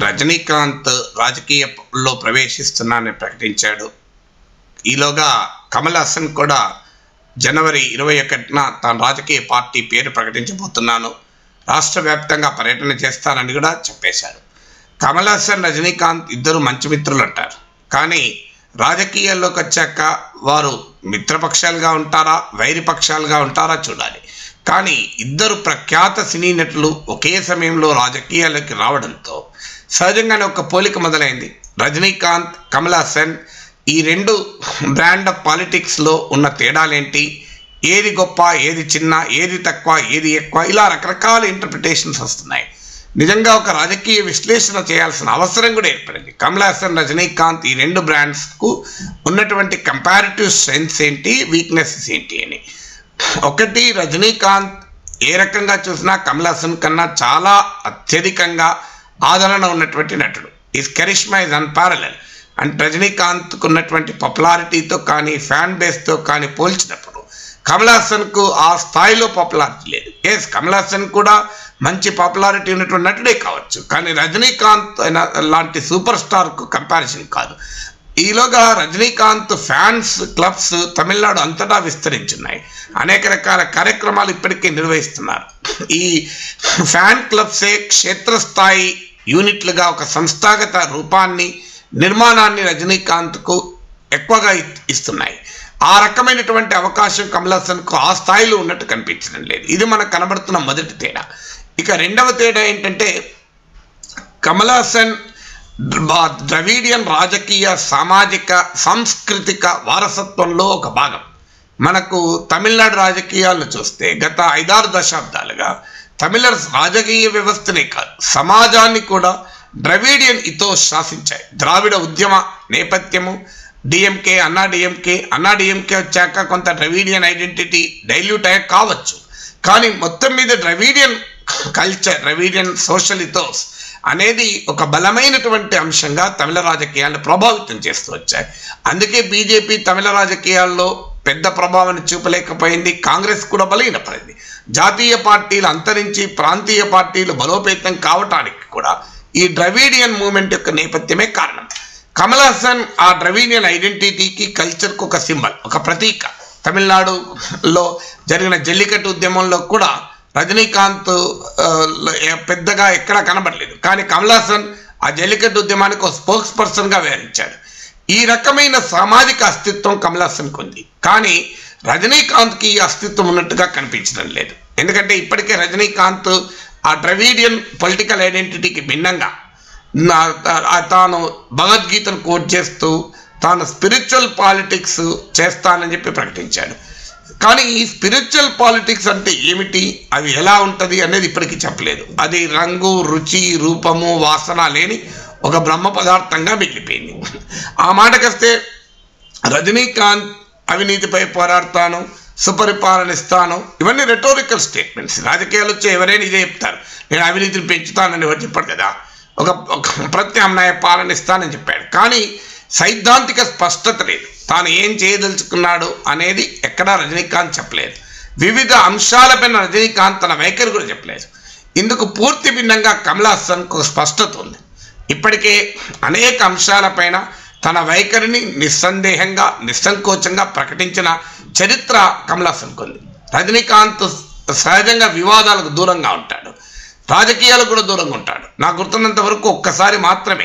రజనీకాంత్ రాజకీయంలో ప్రవేశిస్తున్నానని ప్రకటించాడు ఈలోగా కమల్ హాసన్ కూడా జనవరి ఇరవై ఒకటిన తాను రాజకీయ పార్టీ పేరు ప్రకటించబోతున్నాను రాష్ట్ర వ్యాప్తంగా పర్యటన చేస్తానని కూడా చెప్పేశాడు కమల్ హాసన్ రజనీకాంత్ ఇద్దరు మంచి మిత్రులు అంటారు కానీ రాజకీయాల్లోకి వచ్చాక వారు మిత్రపక్షాలుగా ఉంటారా వైరి పక్షాలుగా ఉంటారా చూడాలి కానీ ఇద్దరు ప్రఖ్యాత సినీ నటులు ఒకే సమయంలో రాజకీయాల్లోకి రావడంతో సహజంగానే ఒక పోలిక మొదలైంది రజనీకాంత్ కమల్ హాసన్ ఈ రెండు బ్రాండ్ ఆఫ్ పాలిటిక్స్లో ఉన్న తేడాలేంటి ఏది గొప్ప ఏది చిన్న ఏది తక్కువ ఏది ఎక్కువ ఇలా రకరకాల ఇంటర్ప్రిటేషన్స్ వస్తున్నాయి నిజంగా ఒక రాజకీయ విశ్లేషణ చేయాల్సిన అవసరం కూడా ఏర్పడింది కమల్ హాసన్ రజనీకాంత్ ఈ రెండు బ్రాండ్స్కు ఉన్నటువంటి కంపారిటివ్ స్ట్రెంగ్స్ ఏంటి వీక్నెసెస్ ఏంటి అని ఒకటి రజనీకాంత్ ఏ రకంగా చూసినా కమల్ హాసన్ కన్నా చాలా అత్యధికంగా ఆదరణ ఉన్నటువంటి నటుడు is charisma is unparalleled and రజనీకాంత్కు ఉన్నటువంటి పాపులారిటీతో కానీ ఫ్యాన్ బేస్తో కానీ పోల్చినప్పుడు కమల్ హాసన్కు ఆ స్థాయిలో పాపులారిటీ లేదు ఎస్ కమల్ హాసన్ కూడా మంచి పాపులారిటీ ఉన్నటువంటి నటుడే కావచ్చు కానీ రజనీకాంత్ అయిన- లాంటి సూపర్ స్టార్కు కంపారిజన్ కాదు ఈలోగా రజనీకాంత్ ఫ్యాన్స్ క్లబ్స్ తమిళనాడు అంతటా విస్తరించున్నాయి అనేక రకాల కార్యక్రమాలు ఇప్పటికే నిర్వహిస్తున్నారు ఈ ఫ్యాన్ క్లబ్సే క్షేత్రస్థాయి యూనిట్లుగా ఒక సంస్థాగత రూపాన్ని నిర్మాణాన్ని రజనీకాంత్కు ఎక్కువగా ఇ- ఇస్తున్నాయి ఆ రకమైనటువంటి అవకాశం కమల్ హాసన్కు ఆ స్థాయిలో ఉన్నట్టు కనిపించడం లేదు ఇది మనకు కనబడుతున్న మొదటి తేడా ఇక రెండవ తేడా ఏంటంటే కమల్ హాసన్ ద్ర- ద్రవిడియన్ రాజకీయ సామాజిక సాంస్కృతిక వారసత్వంలో ఒక భాగం మనకు తమిళనాడు రాజకీయాలను చూస్తే గత ఐదారు దశాబ్దాలుగా తమిళ రాజకీయ వ్యవస్థనే కాదు సమాజాన్ని కూడా ద్రవిడియన్ ఇతో శాసించాయి ద్రావిడ ఉద్యమ నేపథ్యము డిఎంకే అన్నా డిఎంకే అన్నా డిఎంకే వచ్చాక కొంత ద్రవిడియన్ ఐడెంటిటీ డైల్యూట్ అయ్యే కావచ్చు కానీ మొత్తం మీద Dravidian culture Dravidian social ethos అనేది ఒక బలమైనటువంటి అంశంగా తమిళ రాజకీయాలను ప్రభావితం చేస్తూ వచ్చాయి అందుకే బీజేపీ తమిళ రాజకీయాల్లో పెద్ద ప్రభావాన్ని చూపలేకపోయింది కాంగ్రెస్ కూడా బలహీనపడింది జాతీయ పార్టీలు అంతరించి ప్రాంతీయ పార్టీలు బలోపేతం కావటానికి కూడా ఈ ద్రవిడియన్ మూమెంట్ యొక్క నేపథ్యమే కారణం కమల్ హాసన్ ఆ ద్రవిడియన్ ఐడెంటిటీకి కల్చర్కు ఒక సింబల్ ఒక ప్రతీక తమిళనాడులో జరిగిన జల్లికట్టు ఉద్యమంలో కూడా రజనీకాంత్ ఆ, ఏ- పెద్దగా ఎక్కడా కనబడలేదు కానీ కమల్ హాసన్ ఆ జల్లికట్టు ఉద్యమానికి ఒక స్పోక్స్ పర్సన్గా వ్యవహరించాడు ఈ రకమైన సామాజిక అస్తిత్వం కమల్ హాసన్కి ఉంది కానీ రజనీకాంత్కి ఈ అస్తిత్వం ఉన్నట్టుగా కనిపించడం లేదు ఎందుకంటే ఇప్పటికే రజనీకాంత్ ఆ ద్రవిడియన్ పొలిటికల్ ఐడెంటిటీకి భిన్నంగా నా- తా- తాను భగవద్గీతను కోట్ చేస్తూ తాను స్పిరిచువల్ పాలిటిక్స్ చేస్తానని చెప్పి ప్రకటించాడు కానీ ఈ స్పిరిచువల్ పాలిటిక్స్ అంటే ఏమిటి అది ఎలా ఉంటుంది అనేది ఇప్పటికీ చెప్పలేదు అది రంగు రుచి రూపము వాసన లేని ఒక బ్రహ్మ పదార్థంగా మిగిలిపోయింది ఆ మాటకొస్తే రజనీకాంత్ అవినీతిపై పోరాడతాను సుపరిపాలన ఇస్తాను ఇవన్నీ రెటోరికల్ స్టేట్మెంట్స్ రాజకీయాలు వచ్చి ఎవరైనా ఇదే చెప్తారు నేను అవినీతిని పెంచుతానని ఎవరు చెప్పాడు కదా ఒక ఒక ప్రత్యామ్నాయ పాలన ఇస్తానని చెప్పాడు కానీ సైద్ధాంతిక స్పష్టత లేదు తాను ఏం చేయదలుచుకున్నాడు అనేది ఎక్కడా రజనీకాంత్ చెప్పలేదు వివిధ అంశాలపైన రజనీకాంత్ తన వైఖరి కూడా చెప్పలేదు ఇందుకు పూర్తి భిన్నంగా కమల్ హాసన్కు స్పష్టత ఉంది ఇప్పటికే అనేక అంశాలపైన తన వైఖరిని నిస్సందేహంగా నిస్సంకోచంగా ప్రకటించిన చరిత్ర కమల్ హాసన్కు ఉంది రజనీకాంత్ సహజంగా వివాదాలకు దూరంగా ఉంటాడు రాజకీయాలకు కూడా దూరంగా ఉంటాడు నాకు గుర్తున్నంత వరకు ఒక్కసారి మాత్రమే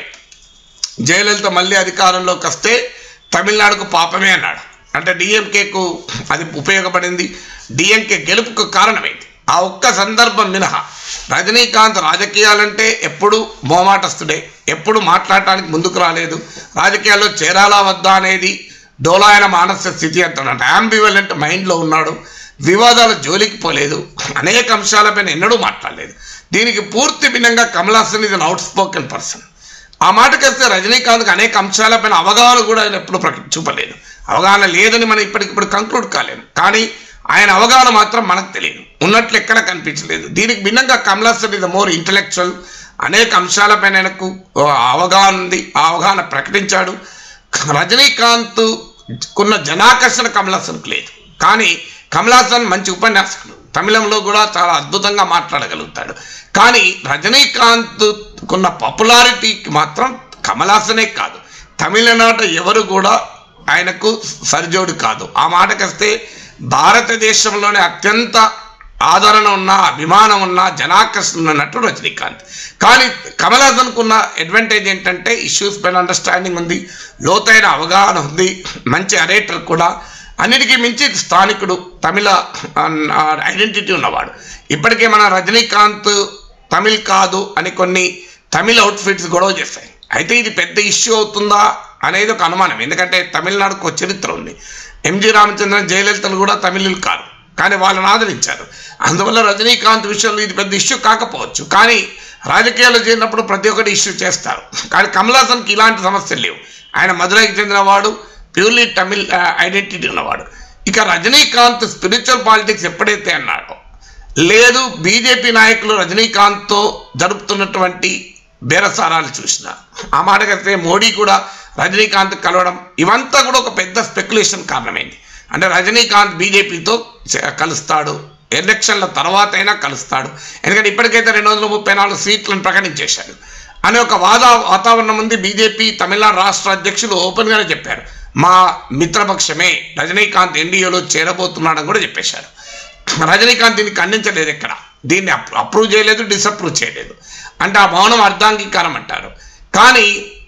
జయలలిత మళ్ళీ అధికారంలోకి వస్తే తమిళనాడుకు పాపమే అన్నాడు అంటే డిఎంకేకు అది ఉపయోగపడింది డిఎంకే గెలుపుకు కారణమైంది ఆ ఒక్క సందర్భం మినహా రజనీకాంత్ రాజకీయాలంటే ఎప్పుడు మోమాటస్తుడే ఎప్పుడు మాట్లాడటానికి ముందుకు రాలేదు రాజకీయాల్లో చేరాలా వద్దా అనేది డోలాయన మానసిక స్థితి అంటున్నాడు అంబివలెంట్ మైండ్లో ఉన్నాడు వివాదాల జోలికి పోలేదు అనేక అంశాలపైన ఎన్నడూ మాట్లాడలేదు దీనికి పూర్తి భిన్నంగా కమల్ హాసన్ ఇది అవుట్ స్పోకెన్ పర్సన్ ఆ మాటకొస్తే రజనీకాంత్కి అనేక అంశాలపైన అవగాహన కూడా ఆయన ఎప్పుడు ప్రక- చూపలేదు అవగాహన లేదని మనం ఇప్పటికిప్పుడు కంక్లూడ్ కాలేము కానీ ఆయన అవగాహన మాత్రం మనకు తెలియదు ఉన్నట్లు ఎక్కడ కనిపించలేదు దీనికి భిన్నంగా కమల్ హాసన్ ఇది మోర్ ఇంటలెక్చువల్ అనేక అంశాలపైన ఆయనకు ఓ అవగాహన ఉంది ఆ అవగాహన ప్రకటించాడు రజనీకాంత్ కున్న జనాకర్షణ కమల్ హాసన్కి లేదు కానీ కమల్ హాసన్ మంచి ఉపన్యాసకుడు తమిళంలో కూడా చాలా అద్భుతంగా మాట్లాడగలుగుతాడు కానీ రజనీకాంత్కున్న పాపులారిటీకి మాత్రం కమలాసనే కాదు తమిళనాడు ఎవరు కూడా ఆయనకు సరిజోడు కాదు ఆ మాటకొస్తే భారతదేశంలోనే అత్యంత ఆదరణ ఉన్న అభిమానం ఉన్న జనాకర్షణ ఉన్న నటుడు రజనీకాంత్ కానీ కమల్ హాసన్కు ఉన్న అడ్వాంటేజ్ ఏంటంటే ఇష్యూస్ పైన అండర్స్టాండింగ్ ఉంది లోతైన అవగాహన ఉంది మంచి అరేటర్ కూడా అన్నిటికీ మించి స్థానికుడు తమిళ ఐడెంటిటీ ఉన్నవాడు ఇప్పటికే మన రజనీకాంత్ తమిళ్ కాదు అని కొన్ని తమిళ అవుట్ఫిట్స్ గొడవ చేస్తాయి అయితే ఇది పెద్ద ఇష్యూ అవుతుందా అనేది ఒక అనుమానం ఎందుకంటే తమిళనాడుకు ఒక చరిత్ర ఉంది ఎంజి రామచంద్రన్ జయలలితలు కూడా తమిళులు కాదు కానీ వాళ్ళని ఆదరించారు అందువల్ల రజనీకాంత్ విషయంలో ఇది పెద్ద ఇష్యూ కాకపోవచ్చు కానీ రాజకీయాల్లో చేరినప్పుడు ప్రతి ఒక్కటి ఇష్యూ చేస్తారు కానీ కమల్ హాసన్కి ఇలాంటి సమస్యలు లేవు ఆయన మధురైకి చెందినవాడు ప్యూర్లీ తమిళ్ ఐడెంటిటీ ఉన్నవాడు ఇక రజనీకాంత్ స్పిరిచువల్ పాలిటిక్స్ ఎప్పుడైతే అన్నాడో లేదు బీజేపీ నాయకులు రజనీకాంత్తో జరుపుతున్నటువంటి బేరసారాలు చూసిన ఆ మాటకైతే మోడీ కూడా రజనీకాంత్ కలవడం ఇవంతా కూడా ఒక పెద్ద స్పెక్యులేషన్ కారణమైంది అంటే రజనీకాంత్ బీజేపీతో కలుస్తాడు ఎలక్షన్ల తర్వాత అయినా కలుస్తాడు ఎందుకంటే ఇప్పటికైతే రెండు వందల ముప్పై నాలుగు సీట్లను ప్రకటించేశాడు అనే ఒక వాద వాతావరణం ఉంది బీజేపీ తమిళనాడు రాష్ట్ర అధ్యక్షులు ఓపెన్గానే చెప్పారు మా మిత్రపక్షమే రజనీకాంత్ ఎన్డీఏలో చేరబోతున్నాడని కూడా చెప్పేశారు రజనీకాంత్ దీన్ని ఖండించలేదు ఎక్కడ దీన్ని అప్రూవ్ చేయలేదు డిసప్రూవ్ చేయలేదు అంటే ఆ మౌనం అర్ధాంగీకారం అంటారు కానీ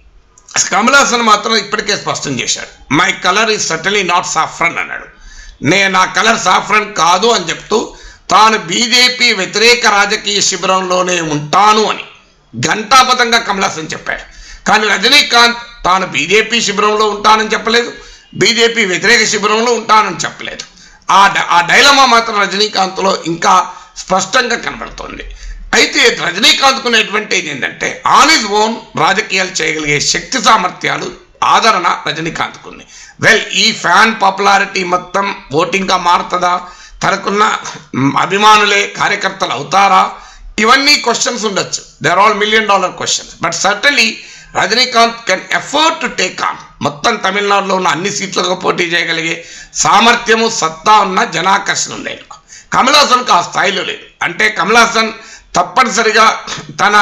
కమల్ హాసన్ మాత్రం ఇప్పటికే స్పష్టం చేశాడు my colour is certainly not saffron అన్నాడు నేను నా కలర్ సాఫ్రన్ కాదు అని చెప్తూ తాను బీజేపీ వ్యతిరేక రాజకీయ శిబిరంలోనే ఉంటాను అని ఘంటాపథంగా కమల్ హాసన్ చెప్పాడు కానీ రజనీకాంత్ తాను బీజేపీ శిబిరంలో ఉంటానని చెప్పలేదు బీజేపీ వ్యతిరేక శిబిరంలో ఉంటానని చెప్పలేదు ఆ ఆ డైలమా మాత్రం రజనీకాంత్లో ఇంకా స్పష్టంగా కనబడుతోంది అయితే రజనీకాంత్కు ఉన్న అడ్వాంటేజ్ ఏంటంటే ఆన్ ఇస్ ఓన్ రాజకీయాలు చేయగలిగే శక్తి సామర్థ్యాలు ఆదరణ రజనీకాంత్కు ఉంది వెల్ ఈ ఫ్యాన్ పాపులారిటీ మొత్తం ఓటింగ్గా మారుతుందా తనకున్న అభిమానులే కార్యకర్తలు అవుతారా ఇవన్నీ క్వశ్చన్స్ ఉండొచ్చు they are all million dollar questions but certainly Rajinikanth can effort to take on మొత్తం తమిళనాడులో ఉన్న అన్ని సీట్లకు పోటీ చేయగలిగే సామర్థ్యము సత్తా ఉన్న జనాకర్షణ ఉంది ఆయనకు కమల్ హాసన్కి ఆ స్థాయిలో లేదు అంటే కమల్ హాసన్ తప్పనిసరిగా తన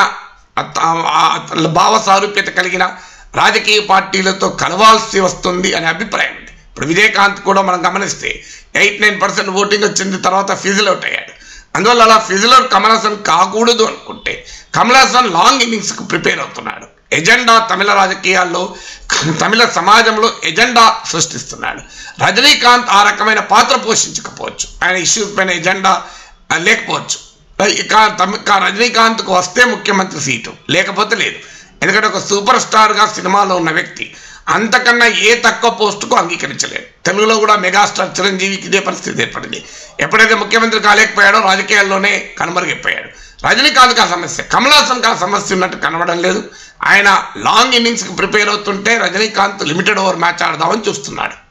భావ సారూప్యత కలిగిన రాజకీయ పార్టీలతో కలవాల్సి వస్తుంది అనే అభిప్రాయం ఉంది ఇప్పుడు విజయకాంత్ కూడా మనం గమనిస్తే ఎయిట్ నైన్ పర్సెంట్ ఓటింగ్ వచ్చింది తర్వాత ఫిజిల్ అవుట్ అయ్యాడు అందువల్ల అలా ఫిజిల్ అవుట్ కమల్ హాసన్ కాకూడదు అనుకుంటే కమల్ హాసన్ లాంగ్ ఇన్నింగ్స్కి ప్రిపేర్ అవుతున్నాడు ఎజెండా తమిళ రాజకీయాల్లో తమిళ సమాజంలో ఎజెండా సృష్టిస్తున్నాడు రజనీకాంత్ ఆ రకమైన పాత్ర పోషించకపోవచ్చు ఆయన ఇష్యూస్ పైన ఎజెండా లేకపోవచ్చు ఇక రజనీకాంత్కు వస్తే ముఖ్యమంత్రి సీటు లేకపోతే లేదు ఎందుకంటే ఒక సూపర్ స్టార్గా సినిమాలో ఉన్న వ్యక్తి అంతకన్నా ఏ తక్కువ పోస్టుకు అంగీకరించలేదు తెలుగులో కూడా మెగాస్టార్ చిరంజీవికి ఇదే పరిస్థితి ఏర్పడింది ఎప్పుడైతే ముఖ్యమంత్రి కాలేకపోయాడో రాజకీయాల్లోనే కనుమరుగైపోయాడు రజనీకాంత్కి ఆ సమస్య కమల్ హాసన్కి ఆ సమస్య ఉన్నట్టు కనబడం లేదు ఆయన లాంగ్ ఇన్నింగ్స్కి ప్రిపేర్ అవుతుంటే రజనీకాంత్ లిమిటెడ్ ఓవర్ మ్యాచ్ ఆడదామని చూస్తున్నాడు